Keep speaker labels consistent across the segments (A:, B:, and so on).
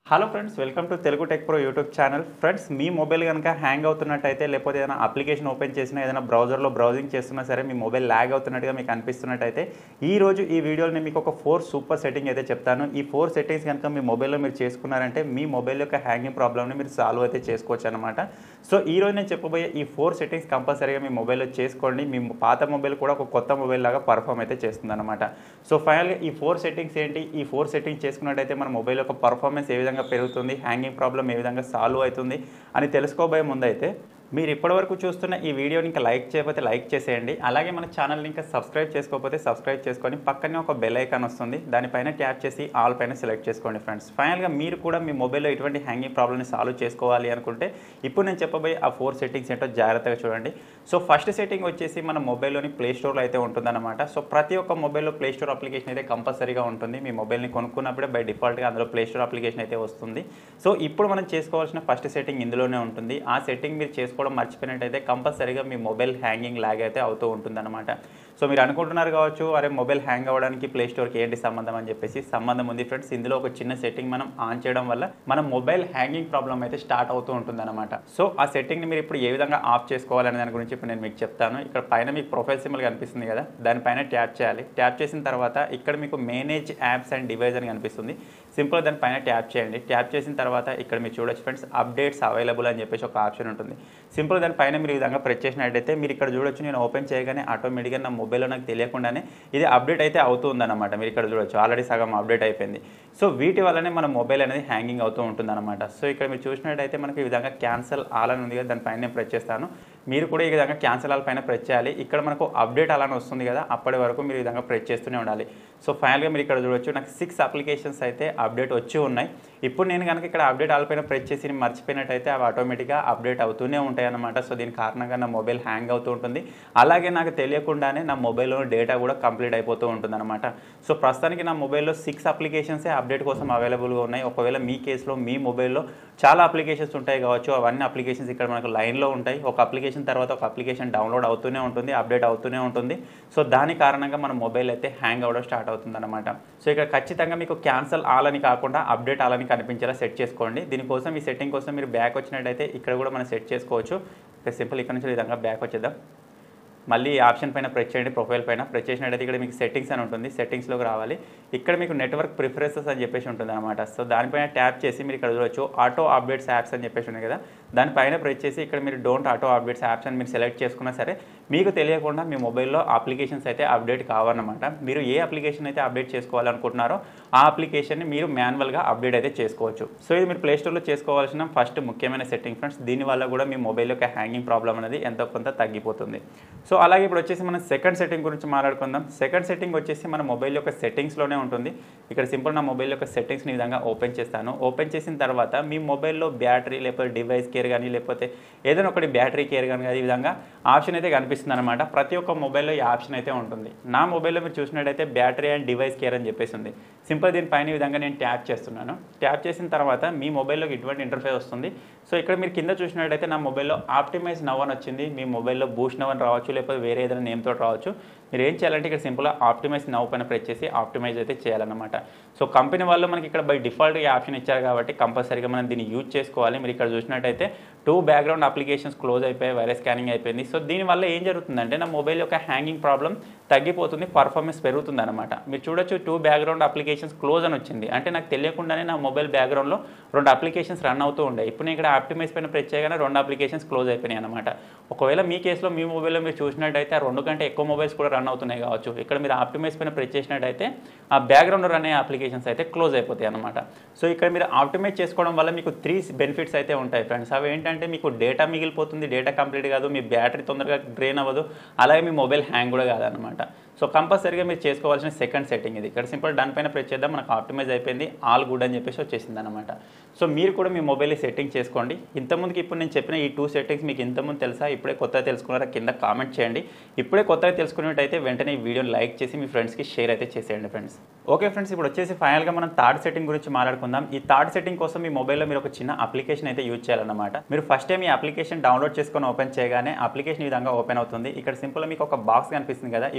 A: hello friends welcome to Telugu tech pro YouTube channel friends మీ mobile కనుక hang అవుతున్నట్టయితే లేకపోతే ఏదైనా అప్లికేషన్ ఓపెన్ చేసినా ఏదైనా బ్రౌజర్లో బ్రౌజింగ్ చేస్తున్నా సరే మీ మొబైల్ ల్యాగ్ అవుతున్నట్టుగా మీకు అనిపిస్తున్నట్టయితే ఈ రోజు ఈ వీడియోలో నేను మీకు ఒక ఫోర్ సూపర్ సెట్టింగ్ అయితే చెప్తాను ఈ ఫోర్ సెట్టింగ్స్ కనుక మీ మొబైల్లో మీరు చేసుకున్నారంటే మీ మొబైల్ యొక్క హ్యాంగింగ్ ప్రాబ్లమ్ని మీరు సాల్వ్ అయితే చేసుకోవచ్చు అనమాట సో ఈ రోజు నేను చెప్పబోయే ఈ ఫోర్ సెట్టింగ్స్ కంపల్సరీగా మీ మొబైల్లో చేసుకోండి మీ పాత మొబైల్ కూడా ఒక కొత్త మొబైల్ లాగా పర్ఫామ్ అయితే చేస్తుంది అనమాట సో ఫైనల్గా ఈ ఫోర్ సెట్టింగ్స్ ఏంటి ఈ ఫోర్ సెట్టింగ్స్ చేసుకున్నట్టయితే మన మొబైల్ యొక్క పర్ఫార్మెన్స్ ఏ విధంగా పెరుగుతుంది హ్యాంగింగ్ ప్రాబ్లం ఏ విధంగా సాల్వ్ అవుతుంది అని తెలుసుకోబోయే ముందైతే మీరు ఇప్పటివరకు చూస్తున్న ఈ వీడియోని ఇంకా లైక్ చేయకపోతే లైక్ చేసేయండి అలాగే మన ఛానల్ని ఇంకా సబ్స్క్రైబ్ చేసుకోకపోతే సబ్స్క్రైబ్ చేసుకొని పక్కనే ఒక బెల్ ఐకాన్ వస్తుంది దానిపైన ట్యాప్ చేసి ఆల్ పైన సెలెక్ట్ చేసుకోండి ఫ్రెండ్స్ ఫైనల్గా మీరు కూడా మీ మొబైల్లో ఎటువంటి హ్యాంగింగ్ ప్రాబ్లమ్ని సాల్వ్ చేసుకోవాలి అనుకుంటే ఇప్పుడు నేను చెప్పబోయే ఆ ఫోర్ సెట్టింగ్స్ ఏంటో జాగ్రత్తగా చూడండి సో ఫస్ట్ సెట్టింగ్ వచ్చేసి మన మొబైల్లోని ప్లే స్టోర్లో అయితే ఉంటుందన్నమాట సో ప్రతి ఒక్క మొబైల్లో ప్లే స్టోర్ అప్లికేషన్ అయితే కంపల్సరీగా ఉంటుంది మీ మొబైల్ని కొనుక్కున్నప్పుడే బై డిఫాల్ట్గా అందులో ప్లే స్టోర్ అప్లికేషన్ అయితే వస్తుంది సో ఇప్పుడు మనం చేసుకోవాల్సిన ఫస్ట్ సెట్టింగ్ ఇందులోనే ఉంటుంది ఆ సెట్టింగ్ మీరు చేసుకోవడం మర్చిపోయినట్టయితే కంపల్సరీగా మీ మొబైల్ హ్యాంగింగ్ లాగ్ అయితే అవుతూ ఉంటుందన్నమాట సో మీరు అనుకుంటున్నారు కావచ్చు అరే మొబైల్ హ్యాంగ్ అవ్వడానికి ప్లే స్టోర్కి ఏంటి సంబంధం అని చెప్పేసి సంబంధం ఉంది ఫ్రెండ్స్ ఇందులో ఒక చిన్న సెట్టింగ్ మనం ఆన్ చేయడం వల్ల మన మొబైల్ హ్యాంగింగ్ ప్రాబ్లం అయితే స్టార్ట్ అవుతూ ఉంటుందన్నమాట సో ఆ సెట్టింగ్ని మీరు ఇప్పుడు ఏ విధంగా ఆఫ్ చేసుకోవాలనే దాని గురించి ఇప్పుడు నేను మీకు చెప్తాను ఇక్కడ పైన మీకు ప్రొఫైల్ సింబల్ కనిపిస్తుంది కదా దానిపైన ట్యాప్ చేయాలి ట్యాప్ చేసిన తర్వాత ఇక్కడ మీకు మేనేజ్ యాప్స్ అండ్ డివైస్ అని కనిపిస్తుంది సింపుల్ దానిపైన ట్యాప్ చేయండి ట్యాప్ చేసిన తర్వాత ఇక్కడ మీరు చూడొచ్చు ఫ్రెండ్స్ అప్డేట్స్ అవైలబుల్ అని చెప్పేసి ఒక ఆప్షన్ ఉంటుంది సింపుల్ దానిపైన మీరు ఈ విధంగా ప్రెస్ చేసినట్టయితే మీరు ఇక్కడ చూడొచ్చు నేను ఓపెన్ చేయగానే ఆటోమేటిక్గా నా మొబైల్లో నాకు తెలియకుండానే ఇది అప్డేట్ అయితే అవుతుందన్నమాట మీరు ఇక్కడ చూడొచ్చు ఆల్రెడీ సగం అప్డేట్ అయిపోయింది సో వీటి వల్లనే మన మొబైల్ అనేది హ్యాంగింగ్ అవుతూ ఉంటుందన్నమాట సో ఇక్కడ మీరు చూసినట్టయితే మనకి ఈ విధంగా క్యాన్సల్ ఆల్ అని ఉంది కదా దానిపైన నేను ప్రెస్ చేస్తాను మీరు కూడా ఈ విధంగా క్యాన్సల్ ఆల్ పైన ప్రెస్ చేయాలి ఇక్కడ మనకు అప్డేట్ అలానే వస్తుంది కదా అప్పటి వరకు మీరు ఈ విధంగా ప్రెస్ చేస్తూనే ఉండాలి సో ఫైనల్గా మీరు ఇక్కడ చూడొచ్చు నాకు సిక్స్ అప్లికేషన్స్ అయితే అప్డేట్ వచ్చి ఉన్నాయి ఇప్పుడు నేను కనుక ఇక్కడ అప్డేట్ ఆల్ పైన ప్రెస్ చేసి మర్చిపోయినట్టయితే అవి ఆటోమేటిక్గా అప్డేట్ అవుతూనే ఉంటాయి అన్నమాట సో దీని కారణంగా నా మొబైల్ హ్యాంగ్ అవుతూ ఉంటుంది అలాగే నాకు తెలియకుండానే నా మొబైల్లో డేటా కూడా కంప్లీట్ అయిపోతూ ఉంటుంది అనమాట సో ప్రస్తుతానికి నా మొబైల్లో సిక్స్ అప్లికేషన్సే అప్డేట్ కోసం అవైలబుల్గా ఉన్నాయి ఒకవేళ మీ కేసులో మీ మొబైల్లో చాలా అప్లికేషన్స్ ఉంటాయి కావచ్చు అవన్నీ అప్లికేషన్స్ ఇక్కడ మనకు లైన్లో ఉంటాయి ఒక అప్లికేషన్ తర్వాత ఒక అప్లికేషన్ డౌన్లోడ్ అవుతూనే ఉంటుంది అప్డేట్ అవుతూనే ఉంటుంది సో దాని కారణంగా మన మొబైల్ అయితే హ్యాంగ్ అవ్వడం స్టార్ట్ అవుతుంది అనమాట సో ఇక్కడ ఖచ్చితంగా మీకు క్యాన్సల్ ఆల్ అని కాకుండా అప్డేట్ ఆల్ అని కనిపించేలా సెట్ చేసుకోండి దీనికోసం ఈ సెట్టింగ్ కోసం మీరు బ్యాక్ వచ్చినట్టయితే ఇక్కడ కూడా మనం సెట్ చేసుకోవచ్చు సింపుల్ ఇక్కడ నుంచి ఈ విధంగా బ్యాక్ వచ్చేద్దాం మళ్ళీ ఈ ఆప్షన్ పైన ప్రెస్ చేయండి ప్రొఫైల్ పైన ప్రెస్ చేసినట్టయితే ఇక్కడ మీకు సెట్టింగ్స్ అని ఉంటుంది సెట్టింగ్స్లోకి రావాలి ఇక్కడ మీకు నెట్వర్క్ ప్రిఫరెన్సెస్ అని చెప్పేసి ఉంటుంది అనమాట సో దానిపైన ట్యాప్ చేసి మీరు ఇక్కడ చూడొచ్చు ఆటో అప్డేట్స్ యాప్స్ అని చెప్పేసి ఉన్నాయి కదా దానిపైన ప్రెస్ చేసి ఇక్కడ మీరు డోంట్ ఆటో అప్డేట్స్ యాప్స్ అని మీరు సెలెక్ట్ చేసుకున్నా సరే మీకు తెలియకుండా మీ మొబైల్లో అప్లికేషన్స్ అయితే అప్డేట్ కావాలన్నమాట మీరు ఏ అప్లికేషన్ అయితే అప్డేట్ చేసుకోవాలనుకుంటున్నారో ఆ అప్లికేషన్ని మీరు మాన్యువల్గా అప్డేట్ అయితే చేసుకోవచ్చు సో ఇది మీరు ప్లే స్టోర్లో చేసుకోవాల్సిన ఫస్ట్ ముఖ్యమైన సెట్టింగ్ ఫ్రెండ్స్ దీనివల్ల కూడా మీ మొబైల్ యొక్క హ్యాంగింగ్ ప్రాబ్లం అనేది ఎంతో కొంత తగ్గిపోతుంది సో అలాగే ఇప్పుడు వచ్చేసి మనం సెకండ్ సెట్టింగ్ గురించి మాట్లాడుకుందాం సెకండ్ సెట్టింగ్ వచ్చేసి మన మొబైల్ యొక్క సెట్టింగ్స్లోనే ఉంటుంది ఇక్కడ సింపుల్ నా మొబైల్ యొక్క సెట్టింగ్స్ని ఈ విధంగా ఓపెన్ చేస్తాను ఓపెన్ చేసిన తర్వాత మీ మొబైల్లో బ్యాటరీ లేకపోతే డివైస్ కేర్ కానీ లేకపోతే ఏదైనా ఒకటి బ్యాటరీ కేర్ కానీ ఈ విధంగా ఆప్షన్ అయితే కనిపిస్తుంది అనమాట ప్రతి ఒక్క మొబైల్లో ఈ ఆప్షన్ అయితే ఉంటుంది నా మొబైల్లో మీరు చూసినట్టయితే బ్యాటరీ అండ్ డివైస్ కేర్ అని చెప్పేసి ఉంది సింపుల్ దీనిపైన ఈ విధంగా నేను ట్యాప్ చేస్తున్నాను ట్యాప్ చేసిన తర్వాత మీ మొబైల్లోకి ఇటువంటి ఇంటర్ఫేస్ వస్తుంది సో ఇక్కడ మీరు కింద చూసినట్టయితే నా మొబైల్లో ఆప్టిమైజ్ నవ్ అని వచ్చింది మీ మొబైల్లో బూస్ట్ నవ్ అని రావచ్చు లేకపోతే వేరే ఏదైనా నేమ్ తోటి రావచ్చు మీరు ఏం చేయాలంటే ఇక్కడ సింపుల్గా ఆప్టిమైజ్ నవ్ పైన ప్రెస్ చేసి ఆప్టిమైజ్ అయితే చేయాలన్నమాట సో కంపెనీ వాళ్ళు మనకి ఇక్కడ బై డిఫాల్ట్ ఈ ఆప్షన్ ఇచ్చారు కాబట్టి కంపల్సరీగా మనం దీన్ని యూజ్ చేసుకోవాలి మీరు ఇక్కడ చూసినట్టయితే టూ బ్యాక్గ్రౌండ్ అప్లికేషన్స్ క్లోజ్ అయిపోయాయి వైరస్ స్కానింగ్ అయిపోయింది సో దీనివల్ల ఏం జరుగుతుందంటే నా మొబైల్ యొక్క హ్యాంగింగ్ ప్రాబ్లం తగ్గిపోతుంది పర్ఫార్మెన్స్ పెరుగుతుంది అనమాట మీరు చూడొచ్చు టూ బ్యాక్గ్రౌండ్ అప్లికేషన్స్ క్లోజ్ అని వచ్చింది అంటే నాకు తెలియకుండానే నా మొబైల్ బ్యాక్గ్రౌండ్లో రెండు అప్లికేషన్స్ రన్ అవుతూ ఉండే ఇప్పుడు నేను ఇక్కడ ఆప్టిమైజ్ పైన ప్రెస్ చేయగానే రెండు అప్లికేషన్స్ క్లోజ్ అయిపోయినాయి అనమాట ఒకవేళ మీ కేసులో మీ మొబైల్లో మీరు చూసినట్టయితే ఆ రెండు కంటే ఎక్కువ మొబైల్స్ కూడా రన్ అవుతున్నాయి కావచ్చు ఇక్కడ మీరు ఆప్టిమైజ్ పైన ప్రెస్ చేసినట్టయితే ఆ బ్యాక్గ్రౌండ్లో రన్ అయ్యే అప్లికేషన్స్ అయితే క్లోజ్ అయిపోతాయి అనమాట సో ఇక్కడ మీరు ఆప్టిమైజ్ చేసుకోవడం వల్ల మీకు త్రీ బెనిఫిట్స్ అయితే ఉంటాయి ఫ్రెండ్స్ అవి ఏంటంటే మీకు డేటా మిగిలిపోతుంది డేటా కంప్లీట్ కాదు మీ బ్యాటరీ తొందరగా డ్రైన్ అవ్వదు అలాగే మీ మొబైల్ హ్యాంగ్ కూడా కాదనమాట సో కంపల్సరీగా మీరు చేసుకోవాల్సిన సెకండ్ సెట్టింగ్ ఇది ఇక్కడ సింపుల్ దాని పైన ప్రెస్ చేద్దాం మనకు ఆప్టిమైజ్ అయిపోయింది ఆల్ గుడ్ అని చెప్పేసి వచ్చేసింది అనమాట సో మీరు కూడా మీ మొబైల్ సెట్టింగ్ చేసుకోండి ఇంతకుముందుకి ఇప్పుడు నేను చెప్పిన ఈ టూ సెట్టింగ్స్ మీకు ఇంతకుముందు తెలుసా ఇప్పుడే కొత్తగా తెలుసుకున్నారా కింద కామెంట్ చేయండి ఇప్పుడే కొత్తగా తెలుసుకున్నట్టయితే వెంటనే ఈ వీడియోని లైక్ చేసి మీ ఫ్రెండ్స్కి షేర్ అయితే చేసేయండి ఫ్రెండ్స్ ఓకే ఫ్రెండ్స్ ఇప్పుడు వచ్చేసి ఫైనల్గా మనం థర్డ్ సెట్టింగ్ గురించి మాట్లాడుకుందాం ఈ థర్డ్ సెట్టింగ్ కోసం మీ మొబైల్లో మీరు ఒక చిన్న అప్లికేషన్ అయితే యూజ్ చేయాలన్నమాట మీరు ఫస్ట్ టైం ఈ అప్లికేషన్ డౌన్లోడ్ చేసుకొని ఓపెన్ చేయగానే అప్లికేషన్ ఈ విధంగా ఓపెన్ అవుతుంది ఇక్కడ సింపుల్గా మీకు ఒక బాక్స్ కనిపిస్తుంది కదా ఈ బాక్స్ని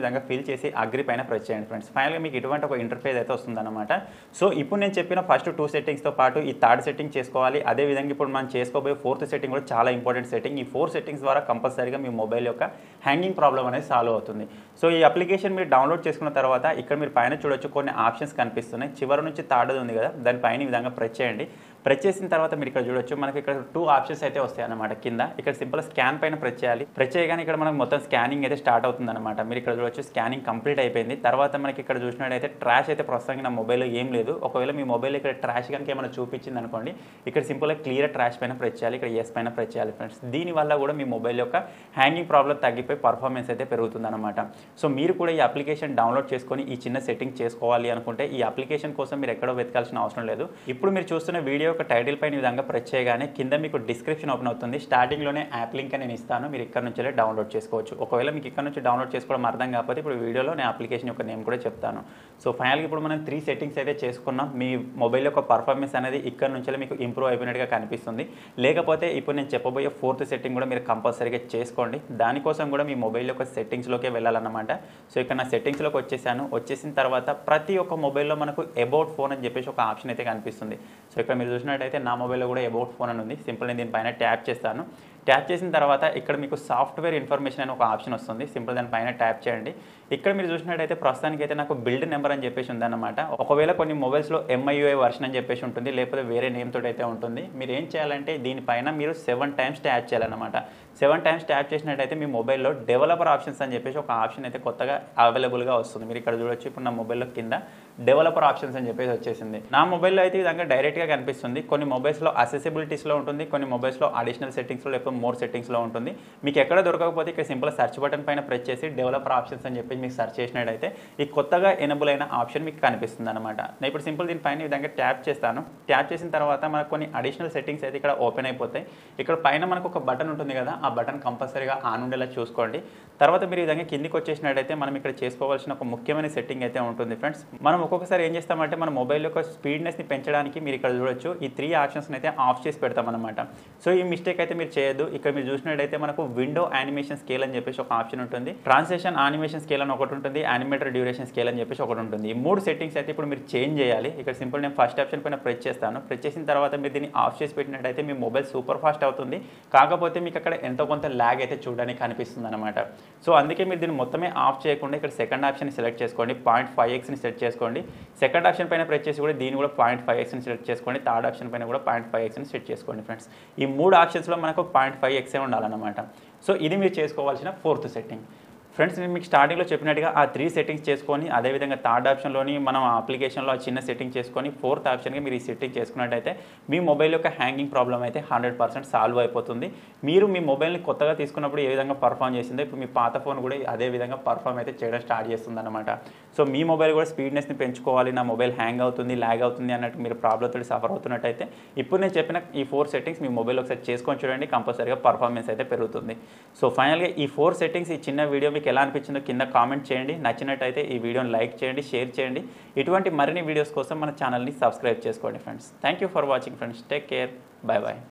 A: విధంగా ఫిల్ చేసి అగ్రి పైన ప్రెస్ చేయండి ఫ్రెండ్స్ ఫైనల్గా మీకు ఇటువంటి ఒక ఇంటర్ఫేస్ అయితే వస్తుందన్నమాట సో ఇప్పుడు నేను చెప్పిన ఫస్ట్ టూ సెట్టింగ్స్తో పాటు ఈ థర్డ్ సెట్టింగ్ చేసుకోవాలి అదే విధంగా ఇప్పుడు మనం చేసుకోబోయే ఫోర్త్ సెట్టింగ్ కూడా చాలా ఇంపార్టెంట్ సెట్టింగ్ ఈ ఫోర్ సెట్టింగ్స్ ద్వారా కంపల్సరీగా మీ మొబైల్ యొక్క హ్యాంగింగ్ ప్రాబ్లం అనేది సాల్వ్ అవుతుంది సో ఈ అప్లికేషన్ మీరు డౌన్లోడ్ చేసుకున్న తర్వాత ఇక్కడ మీరు పైన చూడొచ్చు కొన్ని ఆప్షన్స్ కనిపిస్తున్నాయి చివరి నుంచి థర్డ్ ఉంది కదా దానిపైన ఈ విధంగా ప్రెస్ చేయండి ప్రెస్ చేసిన తర్వాత మీరు ఇక్కడ చూడొచ్చు మనకి ఇక్కడ టూ ఆప్షన్స్ అయితే వస్తాయి అన్నమాట కింద ఇక్కడ సింపుల్ స్కాన్ పైన ప్రెస్ చేయాలి ప్రెస్ చేయగానే ఇక్కడ మనకు మొత్తం స్కానింగ్ అయితే స్టార్ట్ అవుతుంది అనమాట మీరు ఇక్కడ చూడొచ్చు స్కానింగ్ కంప్లీట్ అయిపోయింది తర్వాత మనకి ఇక్కడ చూసినట్టయితే ట్రాష్ అయితే ప్రస్తుతానికి నా మొబైల్లో ఏం లేదు ఒకవేళ మీ మొబైల్ ఇక్కడ ట్రాష్ కనుక ఏమైనా చూపించింది అనుకోండి ఇక్కడ సింపుల్గా క్లియర్ ట్రాష్ పైన ప్రెస్ చేయాలి ఇక్కడ ఎస్ పైన ప్రెస్ చేయాలి ఫ్రెండ్స్ దీనివల్ల కూడా మీ మొబైల్ యొక్క హ్యాంగింగ్ ప్రాబ్లం తగ్గిపోయి పర్ఫార్మెన్స్ అయితే పెరుగుతుంది అనమాట సో మీరు కూడా ఈ అప్లికేషన్ డౌన్లోడ్ చేసుకొని ఈ చిన్న సెట్టింగ్ చేసుకోవాలి అనుకుంటే ఈ అప్లికేషన్ కోసం మీరు ఎక్కడో వెతకాల్సిన అవసరం లేదు ఇప్పుడు మీరు చూస్తున్న వీడియో యొక్క టైటిల్ పైన ఈ విధంగా ప్రెస్ చేయగానే కింద మీకు డిస్క్రిప్షన్ ఓపెన్ అవుతుంది స్టార్టింగ్లోనే యాప్ లింక్ నేను ఇస్తాను మీరు ఇక్కడ నుంచి డౌన్లోడ్ చేసుకోవచ్చు ఒకవేళ మీకు ఇక్కడ నుంచి డౌన్లోడ్ చేసుకోవడం అర్థం కాకపోతే ఇప్పుడు వీడియోలో నేను అప్లికేషన్ యొక్క నేమ్ కూడా చెప్తాను సో ఫైనల్గా ఇప్పుడు మనం త్రీ సెట్టింగ్స్ అయితే చేసుకున్నాం మీ మొబైల్ యొక్క పర్ఫార్మెన్స్ అనేది ఇక్కడ నుంచి మీకు ఇంప్రూవ్ అయిపోయినట్టుగా కనిపిస్తుంది లేకపోతే ఇప్పుడు నేను చెప్పబోయే ఫోర్త్ సెట్టింగ్ కూడా మీరు కంపల్సరీగా చేసుకోండి దానికోసం కూడా మీ మొబైల్ యొక్క సెట్టింగ్స్లోకి వెళ్ళాలన్నమాట సో ఇక్కడ నా సెట్టింగ్స్లోకి వచ్చేసాను వచ్చేసిన తర్వాత ప్రతి ఒక్క మొబైల్లో మనకు అబౌట్ ఫోన్ అని చెప్పేసి ఒక ఆప్షన్ అయితే కనిపిస్తుంది సో ఇక్కడ మీరు చూసినట్టయితే నా మొబైల్లో కూడా అబౌట్ ఫోన్ అని ఉంది సింపుల్ నేను దీనిపైన ట్యాప్ చేస్తాను ట్యాప్ చేసిన తర్వాత ఇక్కడ మీకు సాఫ్ట్వేర్ ఇన్ఫర్మేషన్ అని ఒక ఆప్షన్ వస్తుంది సింపుల్ దానిపైన ట్యాప్ చేయండి ఇక్కడ మీరు చూసినట్టయితే ప్రస్తుతానికి అయితే నాకు బిల్డ్ నెంబర్ అని చెప్పేసి ఉందన్నమాట ఒకవేళ కొన్ని మొబైల్స్లో ఎంఐయుఐ వర్షన్ అని చెప్పేసి ఉంటుంది లేకపోతే వేరే నేమ్ తోటి అయితే ఉంటుంది మీరు ఏం చేయాలంటే దీనిపైన మీరు సెవెన్ టైమ్స్ ట్యాప్ చేయాలన్నమాట సెవెన్ టైమ్స్ ట్యాప్ చేసినట్టయితే మీ మొబైల్లో డెవలపర్ ఆప్షన్స్ అని చెప్పేసి ఒక ఆప్షన్ అయితే కొత్తగా అవైలబుల్గా వస్తుంది మీరు ఇక్కడ చూడొచ్చు ఇప్పుడు నా మొబైల్లో కింద డెవలపర్ ఆప్షన్స్ అని చెప్పేసి వచ్చేసింది నా మొబైల్లో అయితే ఈ విధంగా డైరెక్ట్గా కనిపిస్తుంది కొన్ని మొబైల్స్లో అసెసిబిలిటీస్లో ఉంటుంది కొన్ని మొబైల్స్లో అడిషనల్ సెట్టింగ్స్లో లేకపోతే మోర్ సెట్టింగ్స్లో ఉంటుంది మీకు ఎక్కడ దొరకకపోతే ఇక్కడ సింపుల్ సెర్చ్ బటన్ పైన ప్రెస్ చేసి డెవలపర్ ఆప్షన్స్ అని చెప్పి మీకు సెర్చ్ చేసినట్టయితే ఈ కొత్తగా ఎనబుల్ అయిన ఆప్షన్ మీకు కనిపిస్తుంది అనమాట నేను ఇప్పుడు సింపుల్ దీనిపైన ఈ విధంగా ట్యాప్ చేస్తాను ట్యాప్ చేసిన తర్వాత మనకు కొన్ని అడిషనల్ సెట్టింగ్స్ అయితే ఇక్కడ ఓపెన్ అయిపోతాయి ఇక్కడ పైన మనకు ఒక బటన్ ఉంటుంది కదా ఆ బటన్ కంపల్సరీగా ఆన్ ఉండేలా చూసుకోండి తర్వాత మీరు ఈ విధంగా కిందికి వచ్చేసినట్టయితే మనం ఇక్కడ చేసుకోవాల్సిన ఒక ముఖ్యమైన సెట్టింగ్ అయితే ఉంటుంది ఫ్రెండ్స్ మనం ఒక్కొక్కసారి ఏం చేస్తామంటే మన మొబైల్ యొక్క స్పీడ్నెస్ని పెంచడానికి మీరు ఇక్కడ చూడొచ్చు ఈ త్రీ ఆప్షన్స్ని అయితే ఆఫ్ చేసి పెడతాం అనమాట సో ఈ మిస్టేక్ అయితే మీరు చేయొద్దు ఇక్కడ మీరు చూసినట్టయితే మనకు విండో యానిమేషన్ స్కేల్ అని చెప్పేసి ఒక ఆప్షన్ ఉంటుంది ట్రాన్సేషన్ యానిమేషన్ స్కేల్ అని ఒకటి ఉంటుంది యానిమేటర్ డ్యూరేషన్ స్కేల్ అని చెప్పేసి ఒకటి ఉంటుంది ఈ మూడు సెట్టింగ్స్ అయితే ఇప్పుడు మీరు చేంజ్ చేయాలి ఇక్కడ సింపుల్ నేను ఫస్ట్ ఆప్షన్ పైన ప్రెస్ చేస్తాను ప్రెస్ చేసిన తర్వాత మీరు దీన్ని ఆఫ్ చేసి పెట్టినట్టయితే మీ మొబైల్ సూపర్ ఫాస్ట్ అవుతుంది కాకపోతే మీకు అక్కడ ఎంతో కొంత ల్యాగ్ అయితే చూడడానికి కనిపిస్తుంది అనమాట సో అందుకే మీరు దీన్ని మొత్తమే ఆఫ్ చేయకుండా ఇక్కడ సెకండ్ ఆప్షన్ సెలెక్ట్ చేసుకోండి పాయింట్ ఫైవ్ ఎక్స్ని సెట్ చేసుకోండి సెకండ్ ఆప్షన్ పైన ప్రెస్ చేసి కూడా దీన్ని కూడా పాయింట్ ఫైవ్ ఎక్స్ని సెలెక్ట్ చేసుకోండి థర్డ్ ఆప్షన్ పైన కూడా పాయింట్ ఫైవ్ ఎక్స్ని సెట్ చేసుకోండి ఫ్రెండ్స్ ఈ మూడు ఆప్షన్స్లో మనకు పాయింట్ ఫైవ్ ఎక్సే ఉండాలన్నమాట సో ఇది మీరు చేసుకోవాల్సిన ఫోర్త్ సెట్టింగ్ ఫ్రెండ్స్ నేను మీకు స్టార్టింగ్లో చెప్పినట్టుగా ఆ త్రీ సెట్టింగ్స్ చేసుకొని అదేవిధంగా థర్డ్ ఆప్షన్లోని మనం ఆ అప్లికేషన్లో ఆ చిన్న సెట్టింగ్ చేసుకొని ఫోర్త్ ఆప్షన్గా మీరు ఈ సెట్టింగ్ చేసుకున్నట్టయితే మీ మొబైల్ యొక్క హ్యాంగింగ్ ప్రాబ్లం అయితే హండ్రెడ్ పర్సెంట్ సాల్వ్ అయిపోతుంది మీరు మీ మొబైల్ని కొత్తగా తీసుకున్నప్పుడు ఏ విధంగా పర్ఫామ్ చేసిందో ఇప్పుడు మీ పాత ఫోన్ కూడా అదే విధంగా పర్ఫామ్ అయితే చేయడం స్టార్ట్ చేస్తుంది అనమాట సో మీ మొబైల్ కూడా స్పీడ్నెస్ని పెంచుకోవాలి నా మొబైల్ హ్యాంగ్ అవుతుంది ల్యాగ్ అవుతుంది అన్నట్టు మీరు ప్రాబ్లంతో సఫర్ అవుతున్నట్టయితే ఇప్పుడు నేను చెప్పిన ఈ ఫోర్ సెట్టింగ్స్ మీ మొబైల్ ఒకసారి చేసుకొని చూడండి కంపల్సరీగా పర్ఫార్మెన్స్ అయితే పెరుగుతుంది సో ఫైనల్గా ఈ ఫోర్ సెట్టింగ్స్ ఈ చిన్న వీడియో మీకు ఎలా అనిపించిందో కింద కామెంట్ చేయండి నచ్చినట్టయితే ఈ వీడియోని లైక్ చేయండి షేర్ చేయండి ఇటువంటి మరిన్ని వీడియోస్ కోసం మన ఛానల్ని సబ్స్క్రైబ్ చేసుకోండి friends thank you for watching friends take care bye bye